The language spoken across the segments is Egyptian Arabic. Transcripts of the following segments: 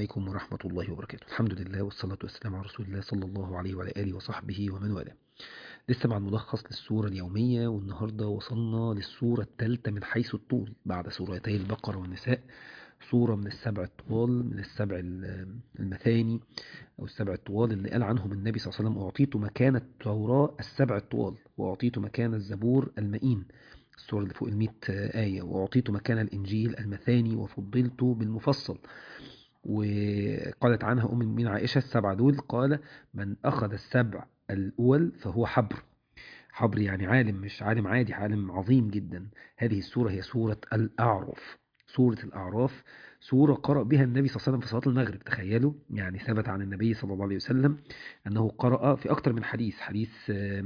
عليكم ورحمة الله وبركاته الحمد لله والصلاة والسلام على رسول الله صلى الله عليه وعلى آله وصحبه ومن والاه لسه مع الملخص للسورة اليومية والنهاردة وصلنا للسورة الثالثة من حيث الطول بعد سورتي البقرة والنساء سورة من السبع الطوال من السبع المثاني أو السبع الطوال اللي قال عنهم النبي صلى الله عليه وسلم أعطيت مكان التوراة السبع الطوال وأعطيت مكان الزبور المئين السورة اللي فوق المئة آية وأعطيت مكان الإنجيل المثاني وفضلت بالمفصل وقالت عنها أم المؤمنين عائشة السبعة دول قال من أخذ السبع الأول فهو حبر حبر يعني عالم مش عالم عادي عالم عظيم جدا هذه السورة هي سورة الأعراف سورة الأعراف سورة قرأ بها النبي صلى الله عليه وسلم في صلاة المغرب تخيلوا يعني ثبت عن النبي صلى الله عليه وسلم أنه قرأ في أكثر من حديث حديث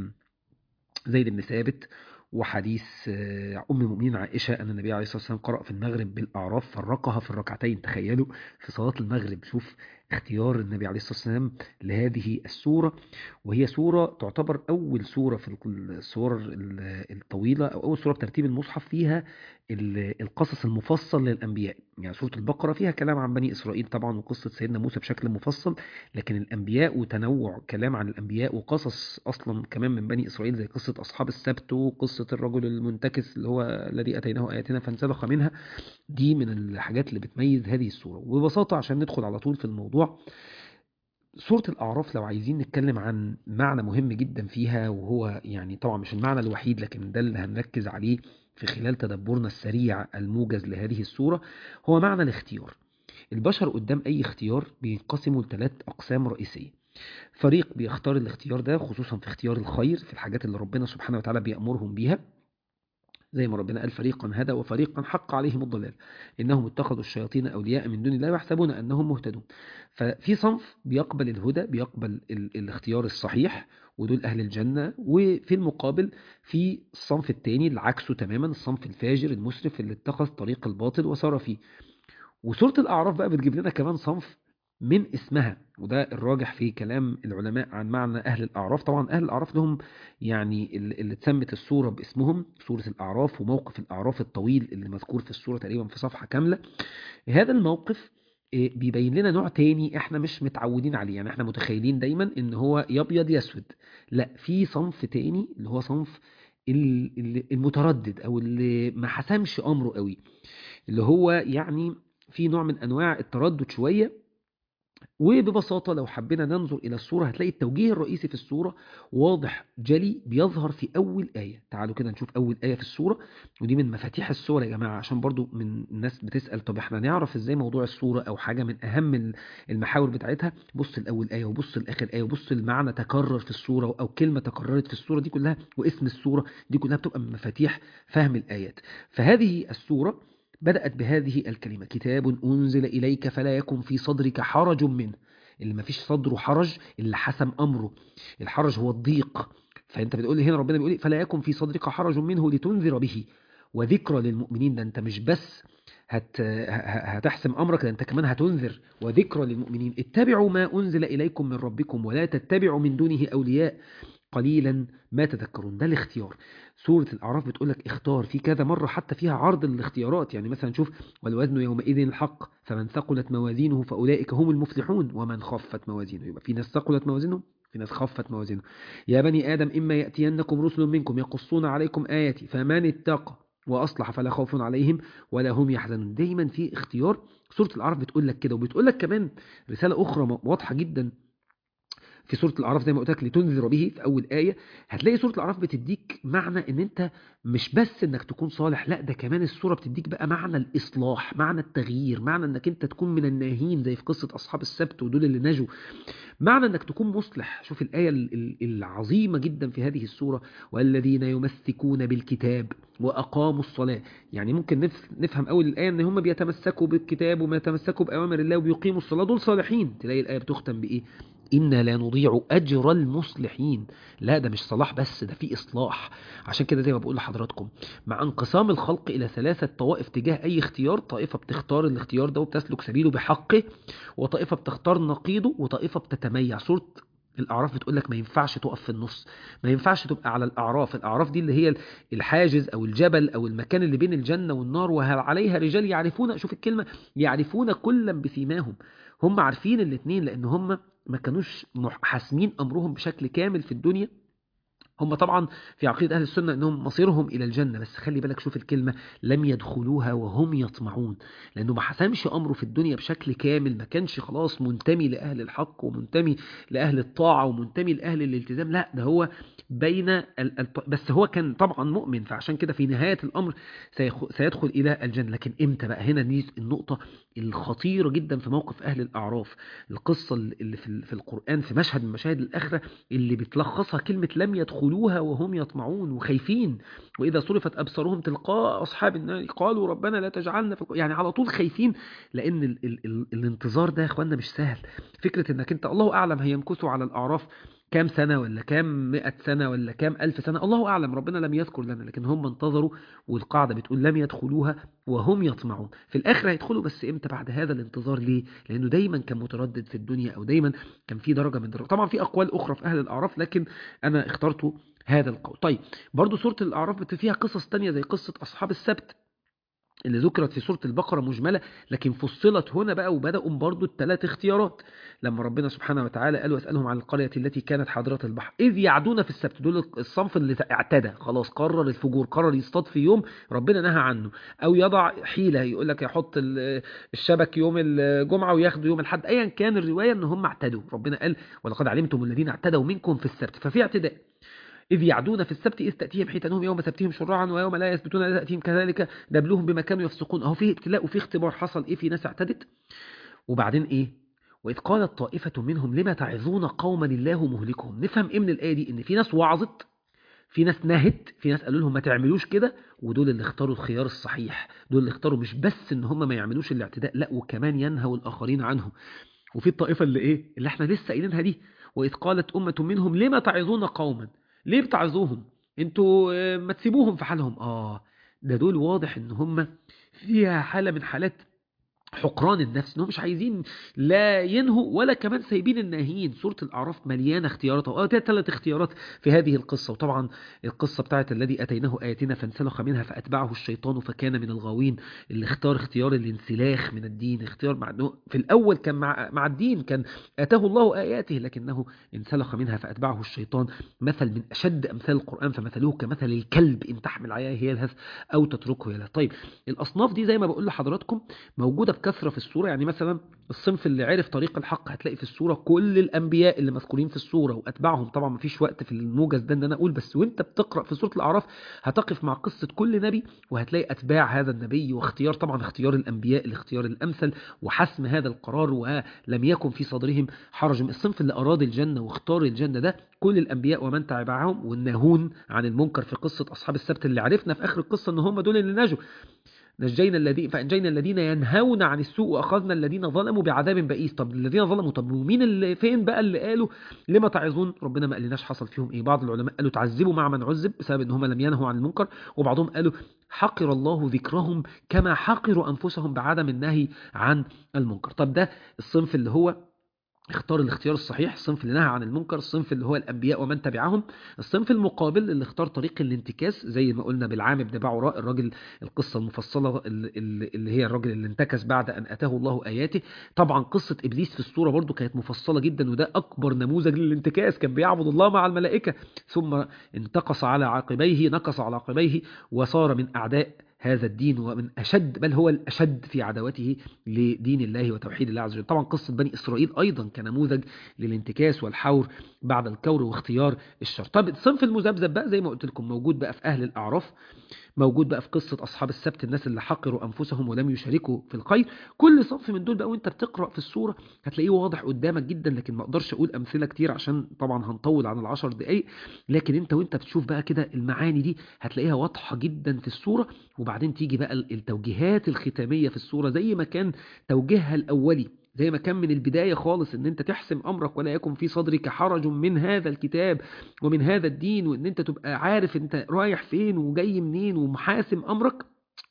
زيد بن ثابت وحديث أم المؤمنين عائشة أن النبي عليه الصلاة والسلام قرأ في المغرب بالأعراف فرقها في الركعتين تخيلوا في صلاة المغرب شوف اختيار النبي عليه الصلاة والسلام لهذه السورة وهي سورة تعتبر أول سورة في السور الطويلة أو أول سورة بترتيب المصحف فيها القصص المفصل للأنبياء يعني سورة البقرة فيها كلام عن بني إسرائيل طبعا وقصة سيدنا موسى بشكل مفصل لكن الأنبياء وتنوع كلام عن الأنبياء وقصص أصلا كمان من بني إسرائيل زي قصة أصحاب السبت وقصة الرجل المنتكس اللي هو الذي أتيناه آياتنا فانسلخ منها دي من الحاجات اللي بتميز هذه السورة وببساطة عشان ندخل على طول في الموضوع سورة الأعراف لو عايزين نتكلم عن معنى مهم جدا فيها وهو يعني طبعا مش المعنى الوحيد لكن ده اللي هنركز عليه في خلال تدبرنا السريع الموجز لهذه السورة هو معنى الاختيار البشر قدام أي اختيار بينقسموا لثلاث أقسام رئيسية فريق بيختار الاختيار ده خصوصا في اختيار الخير في الحاجات اللي ربنا سبحانه وتعالى بيأمرهم بيها زي ما ربنا قال فريقا هدى وفريقا حق عليهم الضلال إنهم اتخذوا الشياطين أولياء من دون الله ويحسبون أنهم مهتدون ففي صنف بيقبل الهدى بيقبل ال الاختيار الصحيح ودول أهل الجنة وفي المقابل في الصنف الثاني اللي عكسه تماما الصنف الفاجر المسرف اللي اتخذ طريق الباطل وسار فيه وسورة الأعراف بقى بتجيب لنا كمان صنف من اسمها وده الراجح في كلام العلماء عن معنى أهل الأعراف طبعا أهل الأعراف لهم يعني اللي اتسمت السورة باسمهم سورة الأعراف وموقف الأعراف الطويل اللي مذكور في السورة تقريبا في صفحة كاملة هذا الموقف بيبين لنا نوع تاني احنا مش متعودين عليه يعني احنا متخيلين دايما ان هو يبيض يسود لا في صنف تاني اللي هو صنف المتردد او اللي ما حسمش امره قوي اللي هو يعني في نوع من انواع التردد شويه وببساطة لو حبينا ننظر إلى الصورة هتلاقي التوجيه الرئيسي في الصورة واضح جلي بيظهر في أول آية تعالوا كده نشوف أول آية في الصورة ودي من مفاتيح الصورة يا جماعة عشان برضو من الناس بتسأل طب احنا نعرف ازاي موضوع الصورة أو حاجة من أهم المحاور بتاعتها بص الأول آية وبص الآخر آية وبص المعنى تكرر في الصورة أو كلمة تكررت في الصورة دي كلها واسم الصورة دي كلها بتبقى من مفاتيح فهم الآيات فهذه الصورة بدأت بهذه الكلمة كتاب أنزل إليك فلا يكن في صدرك حرج منه اللي ما فيش صدره حرج اللي حسم أمره الحرج هو الضيق فأنت بتقول لي هنا ربنا بيقول فلا يكن في صدرك حرج منه لتنذر به وذكرى للمؤمنين ده أنت مش بس هت هتحسم أمرك ده أنت كمان هتنذر وذكرى للمؤمنين اتبعوا ما أنزل إليكم من ربكم ولا تتبعوا من دونه أولياء قليلا ما تذكرون ده الاختيار سورة الأعراف بتقول لك اختار في كذا مرة حتى فيها عرض الاختيارات يعني مثلا شوف والوزن يومئذ الحق فمن ثقلت موازينه فأولئك هم المفلحون ومن خفت موازينه يبقى في ناس ثقلت موازينهم في ناس خفت موازينه يا بني آدم إما يأتينكم رسل منكم يقصون عليكم آياتي فمن اتقى وأصلح فلا خوف عليهم ولا هم يحزنون دايما في اختيار سورة الأعراف بتقول لك كده وبتقول لك كمان رسالة أخرى واضحة جدا في سورة الأعراف زي ما قلت لك لتنذر به في أول آية هتلاقي سورة الأعراف بتديك معنى إن أنت مش بس إنك تكون صالح لا ده كمان السورة بتديك بقى معنى الإصلاح معنى التغيير معنى إنك أنت تكون من الناهين زي في قصة أصحاب السبت ودول اللي نجوا معنى إنك تكون مصلح شوف الآية العظيمة جدا في هذه السورة والذين يمسكون بالكتاب وأقاموا الصلاة يعني ممكن نفهم أول الآية إن هم بيتمسكوا بالكتاب وما يتمسكوا بأوامر الله وبيقيموا الصلاة دول صالحين تلاقي الآية بتختم بإيه إنا لا نضيع أجر المصلحين لا ده مش صلاح بس ده في إصلاح عشان كده زي ما بقول لحضراتكم مع انقسام الخلق إلى ثلاثة طوائف تجاه أي اختيار طائفة بتختار الاختيار ده وبتسلك سبيله بحقه وطائفة بتختار نقيضه وطائفة بتتميع سورة الأعراف بتقول لك ما ينفعش تقف في النص ما ينفعش تبقى على الأعراف الأعراف دي اللي هي الحاجز أو الجبل أو المكان اللي بين الجنة والنار وعليها رجال يعرفون شوف الكلمة يعرفون كلا بسيماهم هم عارفين الاثنين لان هم ما كانوش مح- حاسمين امرهم بشكل كامل في الدنيا هم طبعا في عقيدة أهل السنة أنهم مصيرهم إلى الجنة بس خلي بالك شوف الكلمة لم يدخلوها وهم يطمعون لأنه ما حسمش أمره في الدنيا بشكل كامل ما كانش خلاص منتمي لأهل الحق ومنتمي لأهل الطاعة ومنتمي لأهل الالتزام لا ده هو بين ال... ال- بس هو كان طبعا مؤمن فعشان كده في نهاية الأمر سيخ... سيدخل إلى الجنة لكن إمتى بقى هنا دي النقطة الخطيرة جدا في موقف أهل الأعراف القصة اللي في, ال- في القرآن في مشهد من مشاهد الآخرة اللي بتلخصها كلمة لم يدخلوها وهم يطمعون وخايفين وإذا صرفت أبصارهم تلقاء أصحاب النار قالوا ربنا لا تجعلنا في الق- يعني على طول خايفين لأن ال ال ال الانتظار ده يا إخواننا مش سهل فكرة إنك أنت الله أعلم هيمكثوا على الأعراف كام سنة ولا كام مئة سنة ولا كام ألف سنة الله أعلم ربنا لم يذكر لنا لكن هم انتظروا والقاعدة بتقول لم يدخلوها وهم يطمعون في الآخر هيدخلوا بس إمتى بعد هذا الانتظار ليه لأنه دايما كان متردد في الدنيا أو دايما كان في درجة من درجة طبعا في أقوال أخرى في أهل الأعراف لكن أنا اخترت هذا القول طيب برضو سورة الأعراف بت- فيها قصص تانية زي قصة أصحاب السبت اللي ذكرت في سورة البقرة مجملة لكن فصلت هنا بقى وبدأوا برضو الثلاث اختيارات لما ربنا سبحانه وتعالى قال واسألهم عن القرية التي كانت حاضرة البحر إذ يعدون في السبت دول الصنف اللي اعتدى خلاص قرر الفجور قرر يصطاد في يوم ربنا نهى عنه أو يضع حيلة يقول لك يحط ال- الشبك يوم الجمعة وياخده يوم الحد أيا كان الرواية إن هم اعتدوا ربنا قال ولقد علمتم الذين اعتدوا منكم في السبت ففي اعتداء إذ يعدون في السبت إذ تأتيهم حيتانهم يوم سبتهم شرعا ويوم لا يثبتون لا تأتيهم كذلك نبلوهم بما كانوا يفسقون أهو في ابتلاء وفي اختبار حصل إيه في ناس اعتدت وبعدين إيه وإذ قالت طائفة منهم لما تعظون قوما الله مهلكهم نفهم إيه من الآية دي إن في ناس وعظت في ناس نهت في ناس قالوا لهم ما تعملوش كده ودول اللي اختاروا الخيار الصحيح دول اللي اختاروا مش بس ان هم ما يعملوش الاعتداء لا وكمان ينهوا الاخرين عنهم وفي الطائفة اللي ايه اللي احنا لسه قايلينها دي وإذ قالت أمة منهم لما تعظون قوما ليه بتعظوهم انتوا آه، ما تسيبوهم في حالهم اه ده دول واضح ان هم فيها حالة من حالات حقران النفس انهم مش عايزين لا ينهوا ولا كمان سايبين الناهيين سورة الأعراف مليانة اختيارات اه ثلاث اختيارات في هذه القصة وطبعا القصة بتاعت الذي أتيناه آياتنا فانسلخ منها فأتبعه الشيطان فكان من الغاوين اللي اختار اختيار الانسلاخ من الدين اختيار مع إنه في الأول كان مع, مع الدين كان آتاه الله آياته لكنه انسلخ منها فأتبعه الشيطان مثل من أشد أمثال القرآن فمثله كمثل الكلب إن تحمل عليه يلهث أو تتركه يلهث طيب الأصناف دي زي ما بقول لحضراتكم موجودة بكثرة في السورة يعني مثلا الصنف اللي عرف طريق الحق هتلاقي في السورة كل الأنبياء اللي مذكورين في السورة وأتباعهم طبعا مفيش وقت في الموجز ده إن أنا أقول بس وأنت بتقرأ في سورة الأعراف هتقف مع قصة كل نبي وهتلاقي أتباع هذا النبي واختيار طبعا اختيار الأنبياء الاختيار الأمثل وحسم هذا القرار ولم يكن في صدرهم حرج من الصنف اللي أراد الجنة واختار الجنة ده كل الأنبياء ومن تبعهم والناهون عن المنكر في قصة أصحاب السبت اللي عرفنا في آخر القصة إن هم دول اللي نجوا نجينا الذين فانجينا الذين ينهون عن السوء واخذنا الذين ظلموا بعذاب بئيس طب الذين ظلموا طب ومين اللي فين بقى اللي قالوا لما تعظون ربنا ما قالناش حصل فيهم ايه بعض العلماء قالوا تعذبوا مع من عذب بسبب ان هم لم ينهوا عن المنكر وبعضهم قالوا حقر الله ذكرهم كما حقروا انفسهم بعدم النهي عن المنكر طب ده الصنف اللي هو اختار الاختيار الصحيح الصنف اللي نهى عن المنكر الصنف اللي هو الأنبياء ومن تبعهم الصنف المقابل اللي اختار طريق الانتكاس زي ما قلنا بالعام بن باعوراء الراجل القصة المفصلة اللي, اللي هي الراجل اللي انتكس بعد أن أتاه الله آياته طبعا قصة إبليس في الصورة برضو كانت مفصلة جدا وده أكبر نموذج للانتكاس كان بيعبد الله مع الملائكة ثم انتقص على عقبيه نقص على عقبيه وصار من أعداء هذا الدين ومن أشد بل هو الأشد في عداوته لدين الله وتوحيد الله عز وجل طبعا قصة بني إسرائيل أيضا كنموذج للانتكاس والحور بعد الكور واختيار الشر طب الصنف المذبذب بقى زي ما قلت لكم موجود بقى في أهل الأعراف موجود بقى في قصة أصحاب السبت الناس اللي حقروا أنفسهم ولم يشاركوا في الخير كل صنف من دول بقى وانت بتقرأ في السورة هتلاقيه واضح قدامك جدا لكن ما اقدرش أقول أمثلة كتير عشان طبعا هنطول عن العشر دقايق لكن انت وانت بتشوف بقى كده المعاني دي هتلاقيها واضحة جدا في السورة وبعدين تيجي بقى التوجيهات الختامية في السورة زي ما كان توجيهها الأولي زي ما كان من البداية خالص ان انت تحسم امرك ولا يكن في صدرك حرج من هذا الكتاب ومن هذا الدين وان انت تبقى عارف انت رايح فين وجاي منين ومحاسم امرك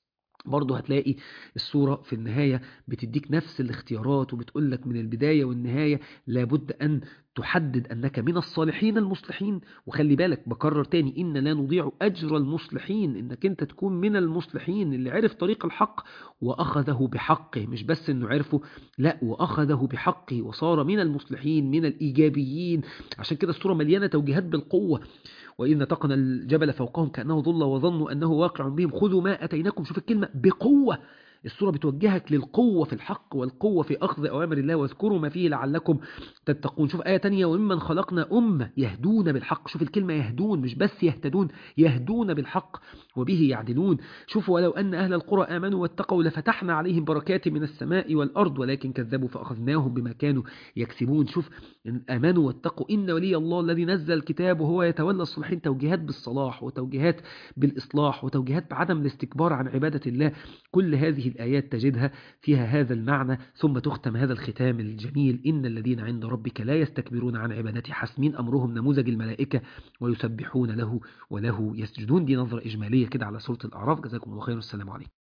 برضه هتلاقي الصورة في النهاية بتديك نفس الاختيارات وبتقول لك من البداية والنهاية لابد أن تحدد أنك من الصالحين المصلحين وخلي بالك بكرر تاني إن لا نضيع أجر المصلحين إنك أنت تكون من المصلحين اللي عرف طريق الحق وأخذه بحقه مش بس إنه عرفه لا وأخذه بحقه وصار من المصلحين من الإيجابيين عشان كده السورة مليانة توجيهات بالقوة وإذ نتقنا الجبل فوقهم كأنه ظل وظنوا أنه واقع بهم خذوا ما أتيناكم شوف الكلمة بقوة السورة بتوجهك للقوة في الحق والقوة في أخذ أوامر الله واذكروا ما فيه لعلكم تتقون شوف آية تانية وممن خلقنا أمة يهدون بالحق شوف الكلمة يهدون مش بس يهتدون يهدون بالحق وبه يعدلون شوف ولو أن أهل القرى آمنوا واتقوا لفتحنا عليهم بركات من السماء والأرض ولكن كذبوا فأخذناهم بما كانوا يكسبون شوف آمنوا واتقوا إن ولي الله الذي نزل الكتاب وهو يتولى الصالحين توجيهات بالصلاح وتوجيهات بالإصلاح وتوجيهات بعدم الاستكبار عن عبادة الله كل هذه الآيات تجدها فيها هذا المعنى ثم تختم هذا الختام الجميل إن الذين عند ربك لا يستكبرون عن عبادته حاسمين أمرهم نموذج الملائكة ويسبحون له وله يسجدون دي نظرة إجمالية كده على سورة الأعراف جزاكم الله خير والسلام عليكم